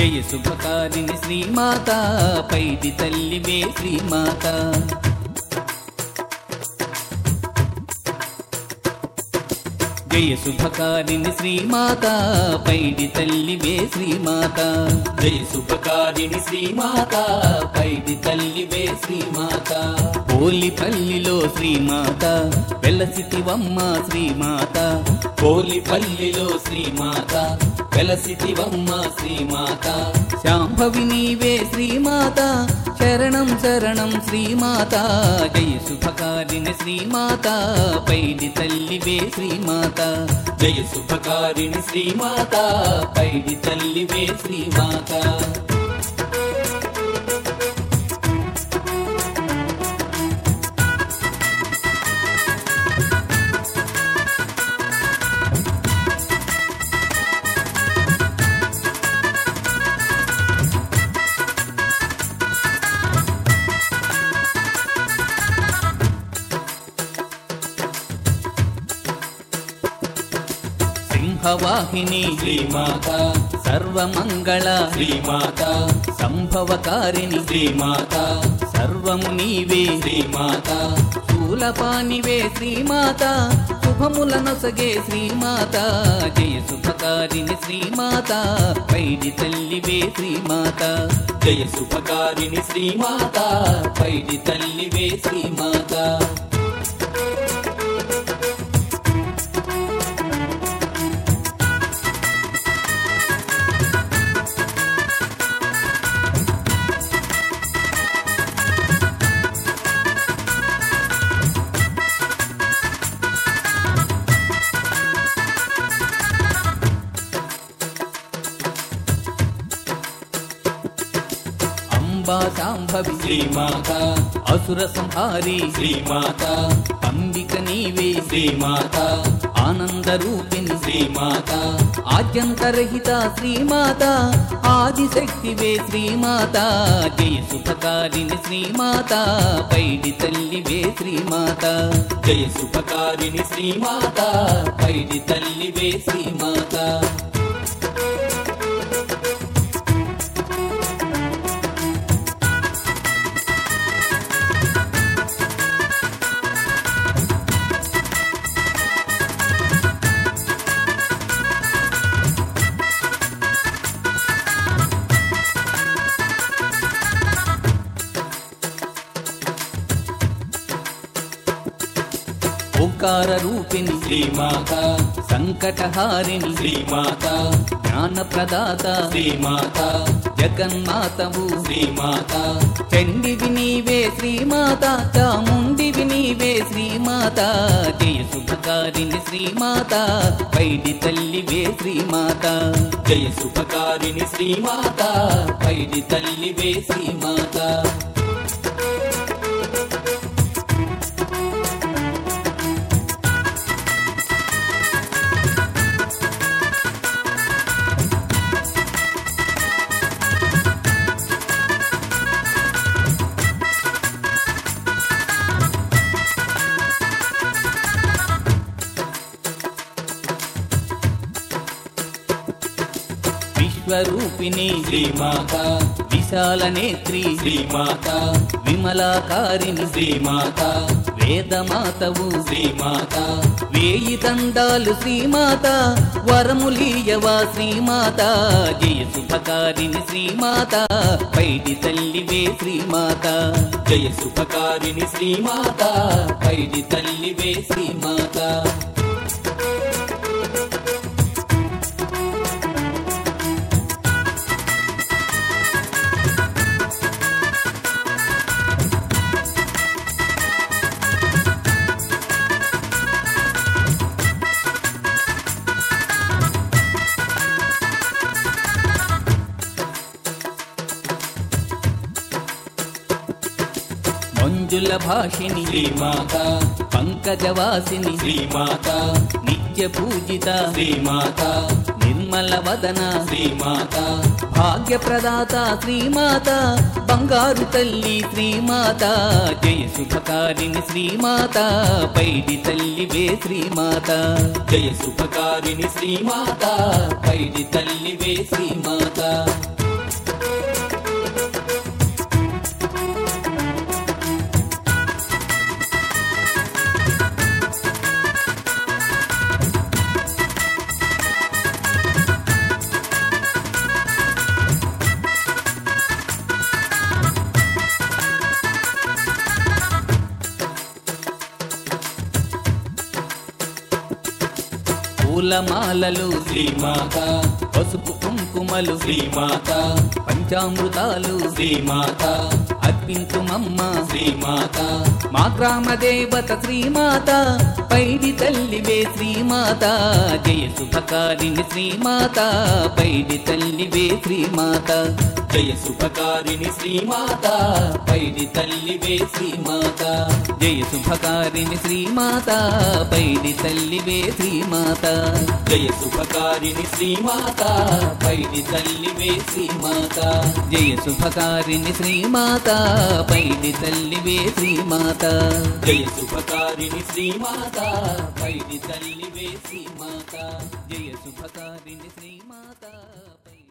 జయ శుభకారిణి శ్రీమాత పైడి తల్లివే శ్రీమాత జయ శుభకారిణి శ్రీమాత పైడి తల్లివే శ్రీమాత జయ శుభకారిణి శ్రీమాత పైడి తల్లివే శ్రీమాత పోలిపల్లిలో శ్రీమాత వెలసితివమ్మ శ్రీమాత పోలిపల్లిలో శ్రీమాత వెలసితివమ్మ శ్రీమాత శాంభవి నీవే శ్రీమాత శరణం శరణం శ్రీమాత జయ శుభకారిణి శ్రీమాత పైడి తల్లివే శ్రీమాత జయ శుభకారిణి శ్రీమాత పైడి తల్లివే శ్రీమాత సింహవాహిని శ్రీమాత సర్వమంగళ శ్రీమాత సంభవకారిణి శ్రీమాత సర్వము నీవే శ్రీమాత శూలపానివే శ్రీమాత శుభములనొసగే శ్రీమాత జయ శుభకారిణి శ్రీమాత పైడి తల్లివే శ్రీమాత జయ శుభకారిణి శ్రీమాత పైడి తల్లివే శ్రీమాత అంబా శాంభవి శ్రీమాత అసుర సంహారి శ్రీమాత అంబిక నీవే శ్రీమాత ఆనంద రూపిణి శ్రీమాత ఆద్యంతరహిత శ్రీమాత ఆదిశక్తివే శ్రీమాత జయ శుభకారిణి శ్రీమాత పైడి తల్లివే శ్రీమాత జయ శుభకారిణి శ్రీమాత పైడి తల్లివే శ్రీమాత ఓంకార రూపిణి శ్రీమాత సంకటహారిణి శ్రీమాత జ్ఞాన ప్రదాత శ్రీమాత జగన్మాతవు శ్రీమాత చండివి నీవే శ్రీమాత చాముండివి నీవే శ్రీమాత జయ శుభకారిణి శ్రీమాత పైడి తల్లివే శ్రీమాత జయ శుభకారిణి శ్రీమాత పైడి తల్లివే శ్రీమాత విశ్వరూపిణి శ్రీమాత విశాల నేత్రి శ్రీమాత విమలాకారిణి శ్రీమాత వేదమాతవు శ్రీమాత వేయి దండాలు శ్రీమాత వరములీయవా శ్రీమాత జయ శుభకారిణి శ్రీమాత పైడి తల్లివే శ్రీమాత జయ శుభకారిణి శ్రీమాత పైడి తల్లివే శ్రీమాత మంజుల భాషిని శ్రీమాత పంకజవాసిని శ్రీమాత నిత్య పూజిత శ్రీమాత నిర్మల వదన శ్రీమాత భాగ్య ప్రదాత శ్రీమాత బంగారు తల్లి శ్రీమాత జయ శుభకారిణి శ్రీమాత పైడి తల్లివే శ్రీమాత జయ శుభకారిణి శ్రీమాత పైడి తల్లివే శ్రీమాత పూలమాలలు శ్రీమాత పసుపు కుంకుమలు శ్రీమాత పంచామృతాలు శ్రీమాత అర్పించుమమ్మ శ్రీమాత మా గ్రామ దేవత శ్రీమాత పైడి తల్లివే శ్రీమాత జయ శుభకారిణి శ్రీమాత పైడి తల్లివే శ్రీమాత జయ శుభకారిణి శ్రీమాత పైడి తల్లివే శ్రీమాత జయ శుభకారిణి శ్రీమాత పైడి తల్లివే శ్రీమాత జయ శుభకారిణి శ్రీమాత పైడి తల్లివే శ్రీమాత జయ శుభకారిణి శ్రీమాత పైడి తల్లివే శ్రీమాత జయ శుభకారిణి శ్రీమాత పైడి తల్లివే శ్రీమాత జయ శుభకారిణి శ్రీమాత పైడి